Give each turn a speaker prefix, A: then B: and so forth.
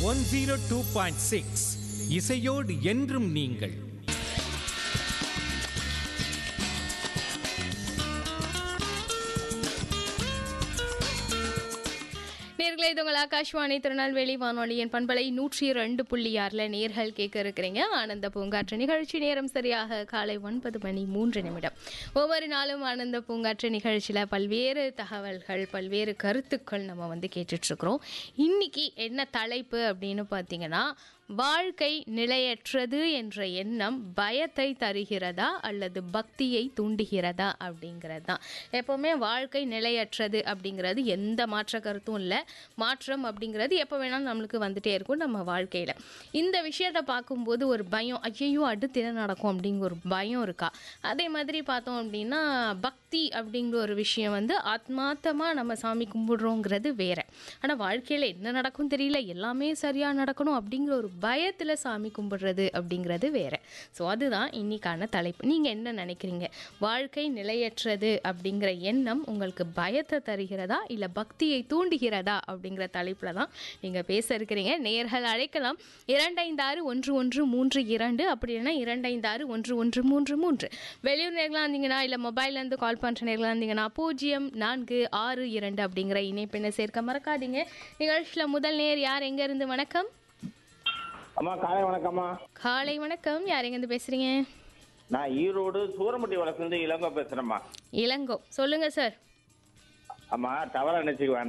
A: one zero two point six இசையோடு என்றும் நீங்கள்
B: நேர்களை இது உங்கள் ஆகாஷ்வாணி திருநெல்வேலி வானொலியின் பண்பலை நூற்றி ரெண்டு புள்ளி ஆறில் நேர்கள் கேட்க இருக்கிறீங்க ஆனந்த பூங்காற்று நிகழ்ச்சி நேரம் சரியாக காலை ஒன்பது மணி மூன்று நிமிடம் ஒவ்வொரு நாளும் ஆனந்த பூங்காற்று நிகழ்ச்சியில் பல்வேறு தகவல்கள் பல்வேறு கருத்துக்கள் நம்ம வந்து கேட்டுட்ருக்குறோம் இன்னைக்கு என்ன தலைப்பு அப்படின்னு பார்த்தீங்கன்னா வாழ்க்கை நிலையற்றது என்ற எண்ணம் பயத்தை தருகிறதா அல்லது பக்தியை தூண்டுகிறதா அப்படிங்கிறது தான் எப்போவுமே வாழ்க்கை நிலையற்றது அப்படிங்கிறது எந்த மாற்ற கருத்தும் இல்லை மாற்றம் அப்படிங்கிறது எப்போ வேணாலும் நம்மளுக்கு வந்துட்டே இருக்கும் நம்ம வாழ்க்கையில் இந்த விஷயத்தை பார்க்கும்போது ஒரு பயம் ஐயையோ அடுத்து என்ன நடக்கும் அப்படிங்கிற ஒரு பயம் இருக்கா அதே மாதிரி பார்த்தோம் அப்படின்னா பக்தி அப்படிங்கிற ஒரு விஷயம் வந்து ஆத்மார்த்தமாக நம்ம சாமி கும்பிடுறோங்கிறது வேற ஆனால் வாழ்க்கையில் என்ன நடக்கும் தெரியல எல்லாமே சரியாக நடக்கணும் அப்படிங்கிற ஒரு பயத்தில் சாமி கும்பிடுறது அப்படிங்கிறது வேற ஸோ அதுதான் இன்னைக்கான தலைப்பு நீங்கள் என்ன நினைக்கிறீங்க வாழ்க்கை நிலையற்றது அப்படிங்கிற எண்ணம் உங்களுக்கு பயத்தை தருகிறதா இல்லை பக்தியை தூண்டுகிறதா அப்படிங்கிற தலைப்பில் தான் நீங்கள் பேச இருக்கிறீங்க நேர்கள் அழைக்கலாம் இரண்டைந்தாறு ஒன்று ஒன்று மூன்று இரண்டு அப்படி இல்லைன்னா இரண்டைந்தாறு ஒன்று ஒன்று மூன்று மூன்று வெளியூர் நேர்களாக இருந்தீங்கன்னா இல்லை மொபைல்லேருந்து கால் பண்ணுற நேர்களாக இருந்தீங்கன்னா பூஜ்ஜியம் நான்கு ஆறு இரண்டு அப்படிங்கிற இணைப்பினை சேர்க்க மறக்காதீங்க நிகழ்ச்சியில் முதல் நேர் யார் எங்கேருந்து வணக்கம்
C: அம்மா காலை வணக்கம்மா
B: காலை வணக்கம் யார் எங்கேருந்து பேசுகிறீங்க
C: நான் ஈரோடு சூரமட்டி வளர்ந்து இளங்கோ பேசுறேம்மா
B: இளங்கோ சொல்லுங்கள் சார்
C: அம்மா தவறா நினைச்சுக்க வேண்டாம்